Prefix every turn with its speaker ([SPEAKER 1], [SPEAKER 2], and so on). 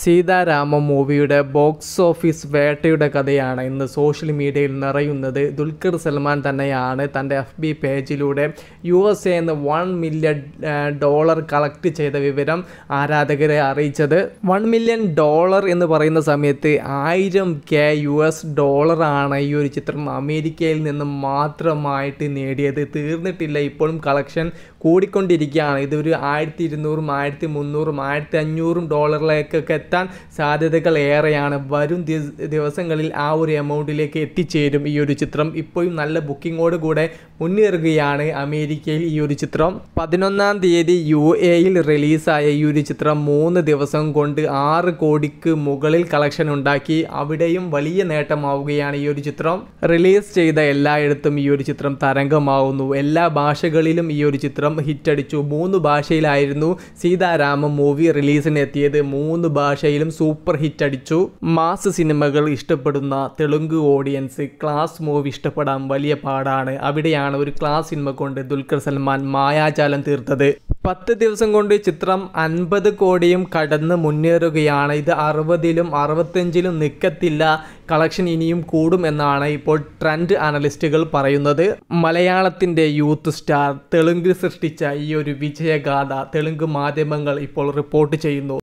[SPEAKER 1] സീതാരാമം മൂവിയുടെ box office വേട്ടയുടെ കഥയാണ് ഇന്ന് സോഷ്യൽ മീഡിയയിൽ നിറയുന്നത് ദുൽഖർ സൽമാൻ തന്നെയാണ് തൻ്റെ എഫ് ബി പേജിലൂടെ യു എസ് എന്ന് വൺ മില്യൺ ഡോളർ കളക്ട് ചെയ്ത വിവരം ആരാധകരെ അറിയിച്ചത് വൺ മില്യൺ ഡോളർ എന്ന് പറയുന്ന സമയത്ത് ആയിരം കെ യു എസ് ഡോളറാണ് ഈ ഒരു ചിത്രം അമേരിക്കയിൽ നിന്ന് മാത്രമായിട്ട് നേടിയത് തീർന്നിട്ടില്ല ഇപ്പോഴും കളക്ഷൻ കൂടിക്കൊണ്ടിരിക്കുകയാണ് ഇതൊരു ആയിരത്തി ഇരുന്നൂറും ആയിരത്തി മുന്നൂറും ആയിരത്തി അഞ്ഞൂറും ഡോളറിലേക്കൊക്കെ എത്താൻ സാധ്യതകൾ ഏറെയാണ് വരും ദിവ- ദിവസങ്ങളിൽ ആ ഒരു എമൗണ്ടിലേക്ക് എത്തിച്ചേരും ഈ ഒരു ചിത്രം ഇപ്പോഴും നല്ല ബുക്കിങ്ങോട് കൂടെ മുന്നേറുകയാണ് അമേരിക്കയിൽ ഈ ഒരു ചിത്രം പതിനൊന്നാം തീയതി യു എയിൽ റിലീസായ ഈ ഒരു ചിത്രം മൂന്ന് ദിവസം കൊണ്ട് ആറ് കോടിക്ക് മുകളിൽ കളക്ഷൻ ഉണ്ടാക്കി അവിടെയും വലിയ നേട്ടമാവുകയാണ് ഈ ഒരു ചിത്രം റിലീസ് ചെയ്ത എല്ലായിടത്തും ഈ ഒരു ചിത്രം തരംഗമാവുന്നു എല്ലാ ഭാഷകളിലും ഈ ഒരു ചിത്രം ഹിറ്റടിച്ചു മൂന്ന് ഭാഷയിലായിരുന്നു സീതാരാമം മൂവി റിലീസിന് എത്തിയത് മൂന്ന് ഭാഷയിലും സൂപ്പർ ഹിറ്റ് അടിച്ചു മാസ് സിനിമകൾ ഇഷ്ടപ്പെടുന്ന തെലുങ്ക് ഓഡിയൻസ് ക്ലാസ് മൂവി ഇഷ്ടപ്പെടാൻ വലിയ പാടാണ് അവിടെയാണ് ഒരു ക്ലാസ് സിനിമ കൊണ്ട് ദുൽഖർ സൽമാൻ മായാജാലം തീർത്തത് പത്ത് ദിവസം കൊണ്ട് ചിത്രം അൻപത് കോടിയും കടന്ന് മുന്നേറുകയാണ് ഇത് അറുപതിലും അറുപത്തഞ്ചിലും നിൽക്കത്തില്ല കളക്ഷൻ ഇനിയും കൂടും എന്നാണ് ഇപ്പോൾ ട്രെൻഡ് അനലിസ്റ്റുകൾ പറയുന്നത് മലയാളത്തിൻ്റെ യൂത്ത് സ്റ്റാർ തെലുങ്കിൽ സൃഷ്ടിച്ച ഈ ഒരു വിജയഗാഥ തെലുങ്ക് മാധ്യമങ്ങൾ ഇപ്പോൾ റിപ്പോർട്ട് ചെയ്യുന്നു